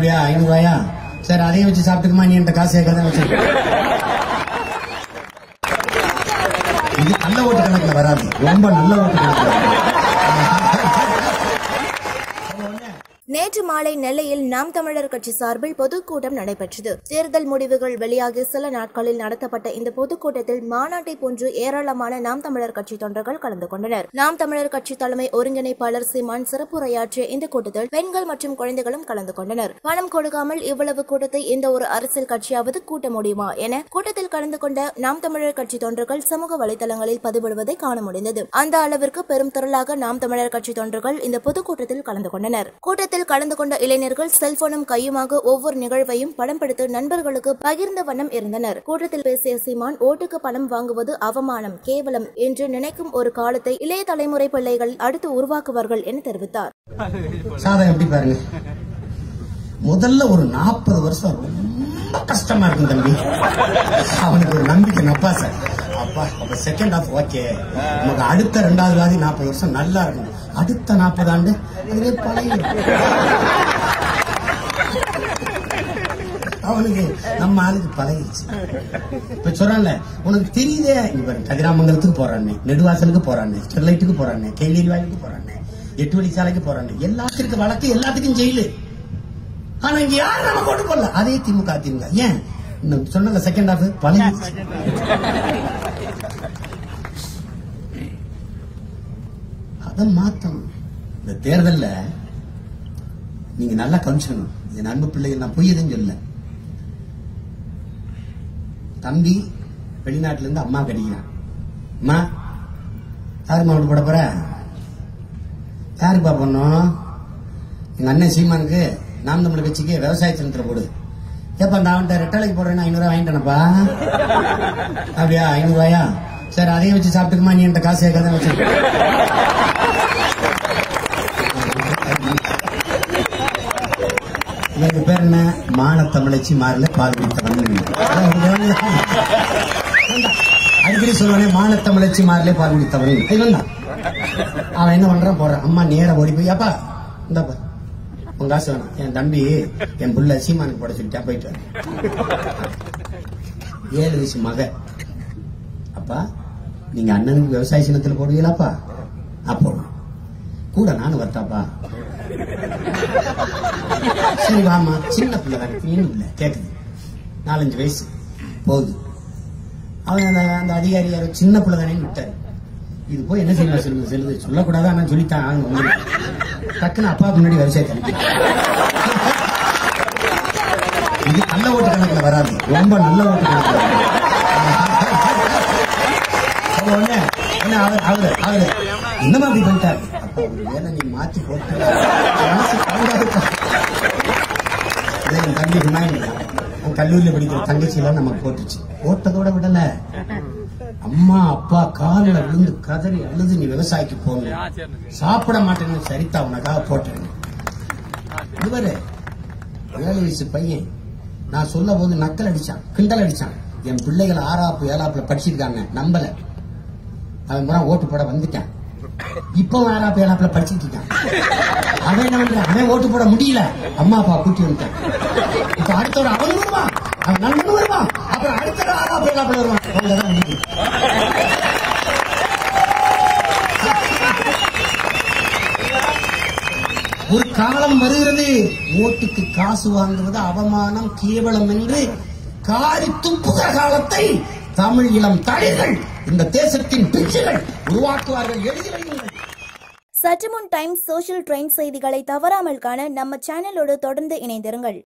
அப்படியா ஐநூறு ரூபாயா சரி அதையும் வச்சு சாப்பிட்டுக்குமா நீ என்கிட்ட காசு கேட்காத வச்சு இது நல்ல ஓட்டு கணக்குல வராது ரொம்ப நல்ல ஓட்டு கணக்குல வராது. நேற்று மாலை நெல்லையில் நாம் தமிழர் கட்சி சார்பில் பொதுக்கூட்டம் நடைபெற்றது தேர்தல் முடிவுகள் வெளியாகி சில நாட்களில் நடத்தப்பட்ட இந்த பொதுக்கூட்டத்தில் மாநாட்டை போன்று ஏராளமான நாம் தமிழர் கட்சி தொண்டர்கள் கலந்து கொண்டனர் நாம் தமிழர் கட்சி தலைமை ஒருங்கிணைப்பாளர் சீமான் சிறப்புரையாற்றிய இந்த கூட்டத்தில் பெண்கள் மற்றும் குழந்தைகளும் கலந்து கொண்டனர் பணம் கொடுக்காமல் இவ்வளவு கூட்டத்தை எந்த ஒரு அரசியல் கட்சியாவது கூட்ட முடியுமா என கூட்டத்தில் கலந்து கொண்ட நாம் தமிழர் கட்சி தொண்டர்கள் சமூக வலைதளங்களில் பதிவிடுவதை காண முடிந்தது அந்த அளவிற்கு பெரும் திரளாக நாம் தமிழர் கட்சி தொண்டர்கள் இந்த பொதுக்கூட்டத்தில் கலந்து கொண்டனர் கூட்டத்தில் கலந்து கொண்ட இளைஞர்கள் செல்போனும் கையுமாக ஒவ்வொரு நிகழ்வையும் படம் பிடித்து நண்பர்களுக்கு பகிர்ந்த வண்ணம் இருந்தனர் கூட்டத்தில் பேசிய சீமான் ஓட்டுக்கு பணம் வாங்குவது அவமானம் கேவலம் என்று நினைக்கும் ஒரு காலத்தை இளைய தலைமுறை பிள்ளைகள் அடுத்து உருவாக்குவார்கள் என தெரிவித்தார் சாதகம் எப்படி பாருங்க முதல்ல ஒரு நாற்பது வருஷம் ரொம்ப கஷ்டமா இருக்கும் தம்பி அவனுக்கு ஒரு நம்பிக்கை நப்பா சார் அப்பா அப்ப செகண்ட் ஹாஃப் ஓகே நமக்கு அடுத்த ரெண்டாவது வாதி நாற்பது வருஷம் நல்லா இருக்கும் அடுத்த நாற்பது ஆண்டு அதுவே பழைய அவனுக்கு நம்ம ஆளுக்கு பழகிடுச்சு இப்ப சொல்றான்ல உனக்கு தெரியுதே இங்க பாரு கதிராமங்கலத்துக்கு போறானே நெடுவாசலுக்கு போறானே ஸ்டெர்லைட்டுக்கு போறானே கேள்வி வாய்க்கு போறானே எட்டு வழிச்சாலைக்கு போறானே எல்லாத்துக்கும் வழக்கு எல்லாத்துக்கும் ஜெயிலு ஆனா இங்க யாரும் நம்ம கொண்டு போடல அதே திமுக திமுக ஏன் இன்னும் சொன்னல செகண்ட் ஹாஃப் பழகிடுச்சு அதை மாத்தணும் இந்த தேர்தல்ல நீங்க நல்லா கவனிச்சுக்கணும் என் அன்பு பிள்ளைகள் நான் பொய் எதுவும் சொல்ல தம்பி வெளிநாட்டுல இருந்து அம்மா கடிக்கிறான் அம்மா யாருமா ஓட்டு போட போற யாருப்பா பண்ணும் எங்க அண்ணன் சீமானுக்கு நாம் தமிழ் கட்சிக்கு விவசாய சின்னத்துல போடு ஏப்பா நான் அவன்கிட்ட ரெட்டாலைக்கு போடுறேன்னு ஐநூறு ரூபாய் வாங்கிட்டேனப்பா அப்படியா ஐநூறு ரூபாயா சரி அதையும் வச்சு சாப்பிட்டுக்குமா நீ என்கிட்ட காசு கேட்காத வச்சு எனக்கு பேர் என்ன மான தமிழச்சி மாறல பால் குடித்தவன் அடிக்கடி சொல்லுவானே மான தமிழச்சி மாறல பால் குடித்தவன் இவன் தான் அவன் என்ன பண்றான் போறான் அம்மா நேரா ஓடி போய் அப்பா இந்தாப்பா உன் காசு வேணாம் என் தம்பி என் புள்ள சீமானுக்கு போட சொல்லிட்டா போயிட்டு வரேன் ஏழு வயசு மக அப்பா நீங்க அண்ணனுக்கு விவசாய சின்னத்துல போடுவீங்களாப்பா அப்போ கூட நானும் வரட்டாப்பா சரி வாமா சின்ன பிள்ளை தானே பெரிய பிள்ளை கேக்குது நாலஞ்சு வயசு போகுது அவன் அந்த அந்த அதிகாரி யாரோ சின்ன பிள்ளை தானே விட்டாரு இது போய் என்ன செய்யலாம் சொல்லுங்க சொல்லுது சொல்லக்கூடாது ஆனா சொல்லித்தான் ஆகணும் உங்களுக்கு. டக்குன்னு அப்பா முன்னாடி விவசாய கழிக்க இது நல்ல ஓட்டு கணக்குல வராது ரொம்ப நல்ல ஓட்டு கணக்குல வராது. அப்ப உடனே உடனே அவர் அவரு அவரு என்னமா அப்படி பண்ணிட்டாரு அப்பா ஒரு வேலை நீ மாத்தி போட்டு மனசு கலங்காதுப்பா. இதே என் தம்பி ஹுமாயூன் தான். அவன் கல்லூரியில படிக்கிற தங்கச்சி எல்லாம் நம்ம போட்டுச்சு போட்டதோட விடல அம்மா அப்பா காலில் விழுந்து கதறி அழுது நீ விவசாயிக்கு போகணும் சாப்பிட மாட்டேன்னு சரிதா உனக்காக போட்டேன் இவரு ஏழு வயசு பையன் நான் சொல்ல போது நக்கல் அடிச்சான் கிண்டல் அடிச்சான் என் பிள்ளைகள் ஆறாப்பு ஏழாப்புல படிச்சிருக்காங்க நம்பல அவன் பூரா ஓட்டு போட வந்துட்டான் இப்போ ஆறாப்பு ஏழாப்புல படிச்சிட்டு இருக்கான் அவன் என்ன பண்றான் அவன் ஓட்டு போட முடியல அம்மா அப்பா கூட்டி வந்துட்டான் இப்ப அடுத்தோட அவன் வருவான் அவன் நண்பன் வருவான் அப்புறம் அடுத்த ஆறாப்பு ஏழாப்புல வருவான் அவ்வளவுதான் முடியுது. ஒரு காலம் வருகிறது ஓட்டுக்கு காசு வாங்குவது அவமானம் கேவலம் என்று காரி துப்புகிற காலத்தை தமிழ் இளம் தளிர்கள் இந்த தேசத்தின் பிச்சுகள் உருவாக்குவார்கள் எழுதி வையுங்கள் சற்றுமுன் டைம்ஸ் சோஷியல் ட்ரெண்ட் செய்திகளை தவறாமல் காண நம்ம சேனலோடு தொடர்ந்து இணைந்திருங்கள்